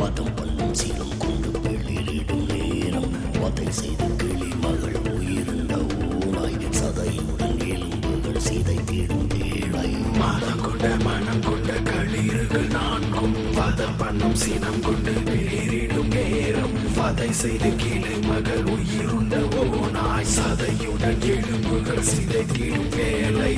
வதம் பண்ணும் சீலம் கொண்டு வெளியிடும் நேரம் வதை செய்து கிளி மகள் உயிருண்ட ஊனாய் சதையுடன் எலும்புகள் சிதைத்திடும் வேளை மதம் கொண்ட மனம் கொண்ட களிர்கள் நான்கும் வதம் பண்ணும் சினம் கொண்டு வெளியிடும் நேரம் வதை செய்து கீழே மகள் உயிருண்ட ஓனாய் சதையுடன் எலும்புகள் சிதைத்திடும் வேலை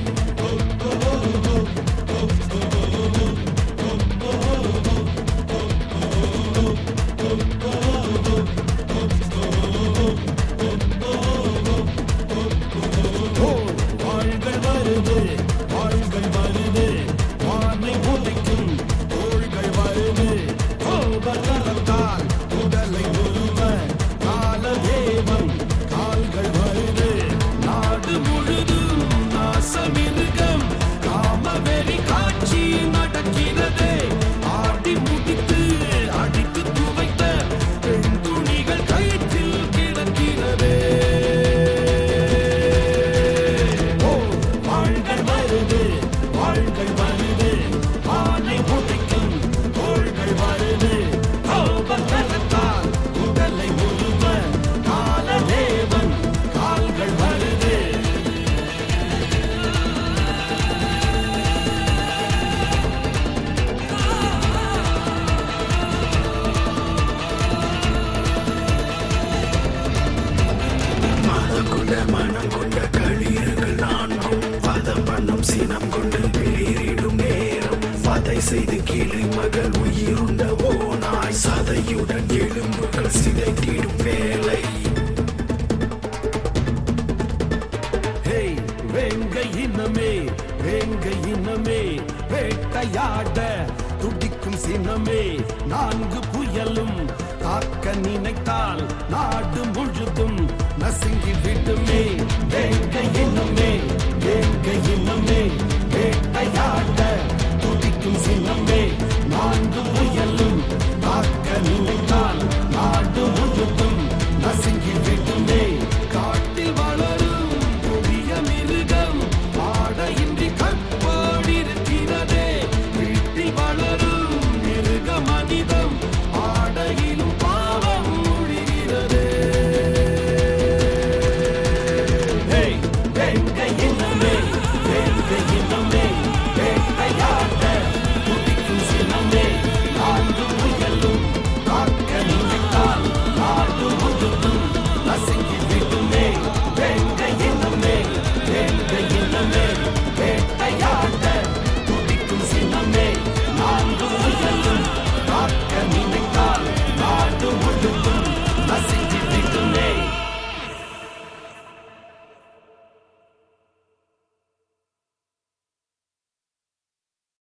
வாள்கள் வருது வாள்கள் வருது வானை உதைக்கும் தோள்கள் வருது கோபகரத்தால் உடலை உருவ காலதேவன் கால்கள் வருது நாடு முழுதும் நாசமிருகம் காமவெறி காட்சி நடக்கிறது ஆடி முடித்து அடித்து துவைத்த பெண் துணிகள் கயிற்றில் கிடக்கிறது ஓ வாள்கள் வருது வாள்கள் வருது ஆனை உடைக்கும் தோள்கள் வருது கோபகரத்தால் உடலை உருவ காலதேவன் கால்கள் வருது மதம் கொண்ட மனம் கொண்ட களிர்கள் நான்கும் வதம் பண்ணும் சினம் கொண்டு வெளியிடும் நேரம் வதை செய்து கீழே மகள் உயிருண்ட ஓனாய் சதையுடன் எலும்புகள் சிதைத்திடும் வேலை ஹேய் வேங்கை இனமே வேங்கை இனமே வேட்டையாட துடிக்கும் சினமே நான்கு புயலும் காக்க நினைத்தால் நாடு முழுதும் நசுங்கி விடுமே வேங்கை இனமே வேங்கை இனமே வேட்டையாட துடிக்கும் சினமே நான்கு புயலும் காக்க நினைத்தால் நாடு முழுதும் நசுங்கி விடுமே காட்டில் வளரும் கொடிய மிருகம் ஆடையின்றி கற்போடிருக்கிறதே வீட்டில் வளரும் மிருக மனித